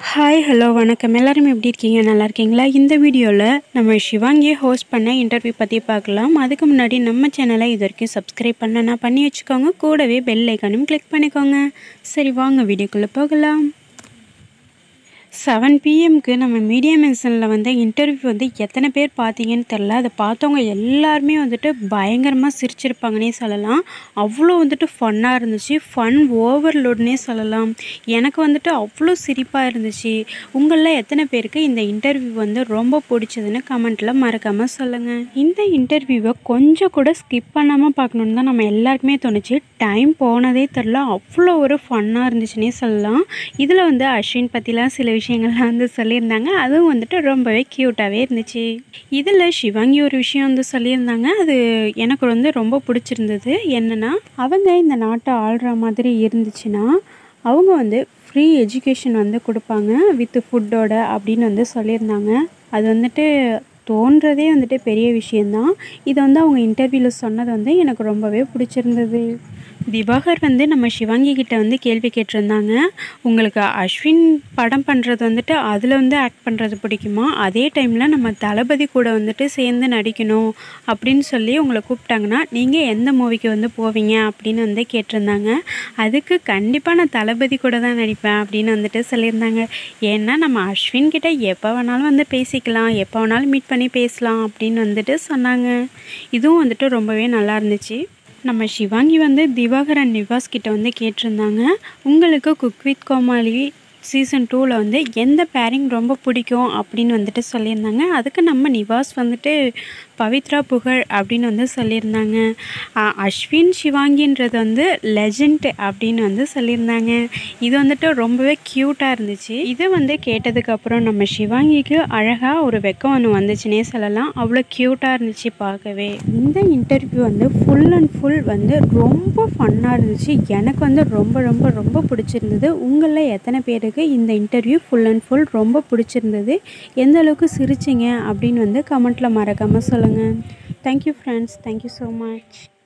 hi hello வணக்கம் எல்லாரும் எப்படி இருக்கீங்க நல்லா இருக்கீங்களா இந்த வீடியோவில் நம்ம சிவாங்கியை ஹோஸ்ட் பண்ண இன்டர்வியூ பற்றி பார்க்கலாம் அதுக்கு முன்னாடி நம்ம சேனலை இது வரைக்கும் சப்ஸ்கிரைப் பண்ணனா பண்ணி வச்சுக்கோங்க கூடவே பெல் ஐக்கானும் கிளிக் பண்ணிக்கோங்க சரி வாங்க வீடியோக்குள்ளே போகலாம் செவன் பிஎம்க்கு நம்ம மீடியா மென்ஷனில் வந்து இன்டர்வியூ வந்து எத்தனை பேர் பார்த்தீங்கன்னு தெரில அதை பார்த்தவங்க எல்லாருமே வந்துட்டு பயங்கரமாக சிரிச்சிருப்பாங்கன்னே சொல்லலாம் அவ்வளோ வந்துட்டு ஃபன்னாக இருந்துச்சு ஃபன் ஓவர்லோட்னே சொல்லலாம் எனக்கு வந்துட்டு அவ்வளோ சிரிப்பாக இருந்துச்சு உங்களில் எத்தனை பேருக்கு இந்த இன்டர்வியூ வந்து ரொம்ப பிடிச்சதுன்னு கமெண்ட்டில் மறக்காமல் சொல்லுங்கள் இந்த இன்டர்வியூவை கொஞ்சம் கூட ஸ்கிப் பண்ணாமல் பார்க்கணுன்னு தான் நம்ம எல்லாருக்குமே தோணுச்சு டைம் போனதே தெரில அவ்வளோ ஒரு ஃபன்னாக இருந்துச்சுன்னே சொல்லலாம் இதில் வந்து அஸ்வின் பற்றிலாம் சில விஷயங்கள்லாம் வந்து சொல்லியிருந்தாங்க அதுவும் வந்துட்டு ரொம்பவே க்யூட்டாகவே இருந்துச்சு இதில் சிவாங்கி ஒரு விஷயம் வந்து சொல்லியிருந்தாங்க அது எனக்கு வந்து ரொம்ப பிடிச்சிருந்தது என்னென்னா அவங்க இந்த நாட்டை ஆள்ற மாதிரி இருந்துச்சுன்னா அவங்க வந்து ஃப்ரீ எஜுகேஷன் வந்து கொடுப்பாங்க வித் ஃபுட்டோட அப்படின்னு வந்து சொல்லியிருந்தாங்க அது வந்துட்டு தோன்றதே வந்துட்டு பெரிய விஷயந்தான் இதை வந்து அவங்க இன்டர்வியூவில் சொன்னது வந்து எனக்கு ரொம்பவே பிடிச்சிருந்தது திவாகர் வந்து நம்ம சிவாங்கி கிட்ட வந்து கேள்வி கேட்டிருந்தாங்க உங்களுக்கு அஸ்வின் படம் பண்ணுறது வந்துட்டு அதில் வந்து ஆக்ட் பண்ணுறது பிடிக்குமா அதே டைமில் நம்ம தளபதி கூட வந்துட்டு சேர்ந்து நடிக்கணும் அப்படின்னு சொல்லி உங்களை கூப்பிட்டாங்கன்னா நீங்கள் எந்த மூவிக்கு வந்து போவீங்க அப்படின்னு வந்து கேட்டிருந்தாங்க அதுக்கு கண்டிப்பாக நான் தளபதி கூட தான் நடிப்பேன் அப்படின்னு வந்துட்டு சொல்லியிருந்தாங்க ஏன்னா நம்ம அஸ்வின் கிட்ட எப்போ வேணாலும் வந்து பேசிக்கலாம் எப்போ வேணாலும் மீட் பண்ணி பேசலாம் அப்படின்னு வந்துட்டு சொன்னாங்க இதுவும் வந்துட்டு ரொம்பவே நல்லா இருந்துச்சு நம்ம சிவாங்கி வந்து திவாகரன் நிவாஸ் கிட்ட வந்து கேட்டிருந்தாங்க உங்களுக்கு குக் வித் கோமாளி சீசன் டூவில் வந்து எந்த பேரிங் ரொம்ப பிடிக்கும் அப்படின்னு வந்துட்டு சொல்லியிருந்தாங்க அதுக்கு நம்ம நிவாஸ் வந்துட்டு பவித்ரா புகழ் அப்படின்னு வந்து சொல்லியிருந்தாங்க அ- அஸ்வின் சிவாங்கின்றது வந்து லெஜண்ட் அப்படின்னு வந்து சொல்லியிருந்தாங்க இது வந்துட்டு ரொம்பவே க்யூட்டாக இருந்துச்சு இதை வந்து கேட்டதுக்கப்புறம் நம்ம சிவாங்கிக்கு அழகாக ஒரு வெக்கம் ஒன்று வந்துச்சுன்னே சொல்லலாம் அவ்வளோ க்யூட்டாக இருந்துச்சு பார்க்கவே இந்த இன்டர்வியூ வந்து ஃபுல் அண்ட் ஃபுல் வந்து ரொம்ப ஃபன்னாக இருந்துச்சு எனக்கு வந்து ரொம்ப ரொம்ப ரொம்ப பிடிச்சிருந்தது உங்களில் எத்தனை பேருக்கு இந்த இன்டர்வியூ ஃபுல் அண்ட் ஃபுல் ரொம்ப பிடிச்சிருந்தது எந்த அளவுக்கு சிரிச்சிங்க அப்படின்னு வந்து கமெண்ட்டில் மறக்காமல் சொல்லுங்கள் thank you friends thank you so much